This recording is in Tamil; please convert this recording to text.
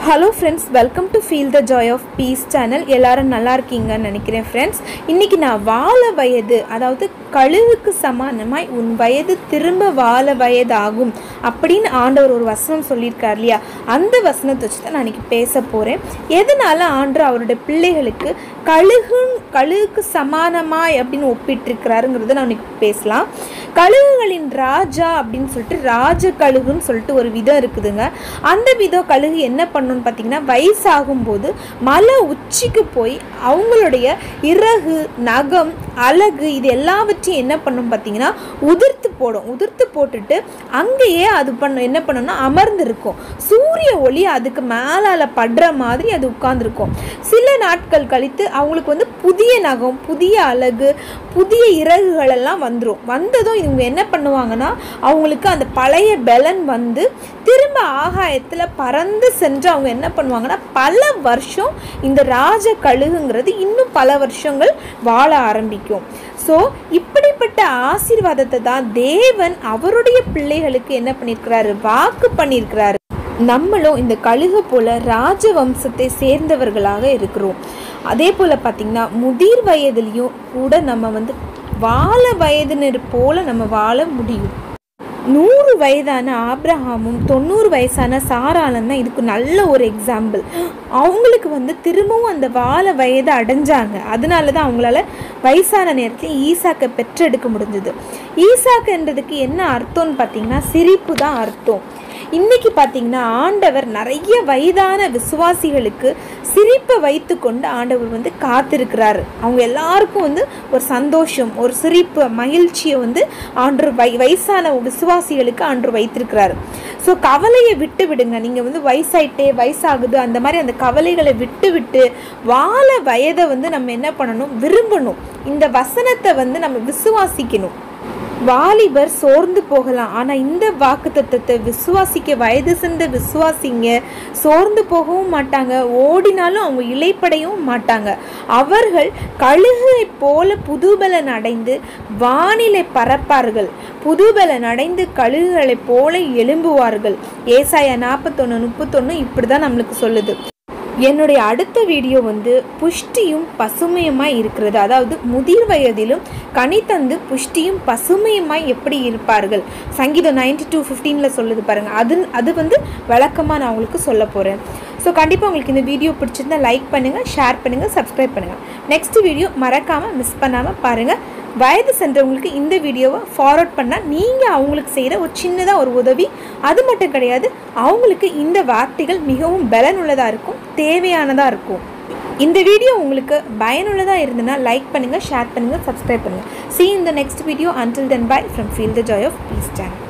hello friends welcome to feel the joy of peace channel எல்லாரும் நல்லா இருக்கீங்கன்னு நினைக்கிறேன் ஃப்ரெண்ட்ஸ் இன்றைக்கி நான் வாழ வயது அதாவது கழுவுக்கு சமானமாய் உன் வயது திரும்ப வாழ வயது ஆகும் அப்படின்னு ஆண்டவர் ஒரு வசனம் சொல்லியிருக்கார் இல்லையா அந்த வசனத்தை வச்சு தான் நான் இன்றைக்கி பேச போகிறேன் எதனால ஆண்டவர் அவருடைய பிள்ளைகளுக்கு கழுகு கழுகுக்கு சமானமாய் அப்படின்னு ஒப்பிட்டிருக்கிறாருங்கிறத நான் இன்னைக்கு பேசலாம் கழுகுகளின் ராஜா அப்படின்னு சொல்லிட்டு ராஜ கழுகுன்னு சொல்லிட்டு ஒரு விதம் இருக்குதுங்க அந்த விதம் கழுகு என்ன பண்ணணும்னு பார்த்தீங்கன்னா வயசாகும்போது மலை உச்சிக்கு போய் அவங்களுடைய இறகு நகம் அழகு இது எல்லாவற்றையும் என்ன பண்ணும் பார்த்தீங்கன்னா உதிர்த்து போடும் உதிர்த்து போட்டுட்டு அங்கேயே அது பண்ண என்ன பண்ணணும்னா அமர்ந்திருக்கும் சூரிய ஒளி அதுக்கு மேலால படுற மாதிரி அது உட்கார்ந்துருக்கும் சில நாட்கள் கழித்து அவங்களுக்கு வந்து புதிய நகம் புதிய அழகு புதிய இறகுகள் எல்லாம் வந்துடும் வந்ததும் இவங்க என்ன பண்ணுவாங்கன்னா அவங்களுக்கு அந்த பழைய பெலன் வந்து திரும்ப ஆகாயத்தில் பறந்து சென்று அவங்க என்ன பண்ணுவாங்கன்னா பல வருஷம் இந்த ராஜ கழுகுங்கிறது இன்னும் பல வருஷங்கள் வாழ ஆரம்பிக்கும் ஸோ இப்படிப்பட்ட ஆசீர்வாதத்தை தான் தேவன் அவருடைய பிள்ளைகளுக்கு என்ன பண்ணியிருக்கிறாரு வாக்கு பண்ணியிருக்கிறாரு நம்மளும் இந்த கழுகு போல ராஜவம்சத்தை சேர்ந்தவர்களாக இருக்கிறோம் அதே போல் பார்த்திங்கன்னா முதிர் வயதுலேயும் கூட நம்ம வந்து வாழ வயதினர் போல நம்ம வாழ முடியும் நூறு வயதான ஆப்ரஹாமும் தொண்ணூறு வயசான சாராலும் தான் இதுக்கு நல்ல ஒரு எக்ஸாம்பிள் அவங்களுக்கு வந்து திரும்பவும் அந்த வாழ வயதை அடைஞ்சாங்க அதனால தான் அவங்களால வயசான நேரத்தில் ஈசாக்கை பெற்றெடுக்க முடிஞ்சது ஈசாக்குன்றதுக்கு என்ன அர்த்தம்னு பார்த்தீங்கன்னா சிரிப்பு தான் அர்த்தம் இன்னைக்கு பார்த்தீங்கன்னா ஆண்டவர் நிறைய வயதான விசுவாசிகளுக்கு சிரிப்பை வைத்து கொண்டு ஆண்டவர் வந்து காத்திருக்கிறாரு அவங்க எல்லாருக்கும் வந்து ஒரு சந்தோஷம் ஒரு சிரிப்பு மகிழ்ச்சியை வந்து ஆண்டு வை வயசான விசுவாசிகளுக்கு ஆண்டு வைத்திருக்கிறாரு ஸோ கவலையை விட்டு விடுங்க நீங்கள் வந்து வயசாயிட்டே வயசாகுது அந்த மாதிரி அந்த கவலைகளை விட்டு விட்டு வாழ வயதை வந்து நம்ம என்ன பண்ணணும் விரும்பணும் இந்த வசனத்தை வந்து நம்ம விசுவாசிக்கணும் வாலிபர் சோர்ந்து போகலாம் ஆனால் இந்த வாக்கு தத்துவத்தை விசுவாசிக்க வயது சென்ற விசுவாசிங்க சோர்ந்து போகவும் மாட்டாங்க ஓடினாலும் அவங்க இலைப்படையவும் மாட்டாங்க அவர்கள் கழுகை போல புதுபலன் அடைந்து வானிலை பறப்பார்கள் புதுபலன் அடைந்து கழுகுகளைப் போல எழும்புவார்கள் ஏசாயா நாற்பத்தொன்று முப்பத்தொன்று இப்படி தான் நம்மளுக்கு சொல்லுது என்னுடைய அடுத்த வீடியோ வந்து புஷ்டியும் பசுமையுமாய் இருக்கிறது அதாவது முதிர் வயதிலும் கனி தந்து புஷ்டியும் பசுமையுமாய் எப்படி இருப்பார்கள் சங்கீதம் நைன்டி டூ ஃபிஃப்டீனில் சொல்லுது பாருங்கள் அது அது வந்து விளக்கமாக நான் உங்களுக்கு சொல்ல போகிறேன் ஸோ கண்டிப்பாக உங்களுக்கு இந்த வீடியோ பிடிச்சிருந்தா லைக் பண்ணுங்கள் ஷேர் பண்ணுங்கள் சப்ஸ்கிரைப் பண்ணுங்கள் நெக்ஸ்ட் வீடியோ மறக்காமல் மிஸ் பண்ணாமல் பாருங்கள் வயது சென்றவங்களுக்கு இந்த வீடியோவை ஃபார்வர்ட் பண்ணால் நீங்கள் அவங்களுக்கு செய்கிற ஒரு சின்னதாக ஒரு உதவி அது மட்டும் கிடையாது அவங்களுக்கு இந்த வார்த்தைகள் மிகவும் பலனுள்ளதாக இருக்கும் தேவையானதாக இருக்கும் இந்த வீடியோ உங்களுக்கு பயனுள்ளதாக இருந்ததுன்னா லைக் பண்ணுங்கள் ஷேர் பண்ணுங்கள் சப்ஸ்கிரைப் பண்ணுங்கள் see in the next video until then bye from feel the joy of peace channel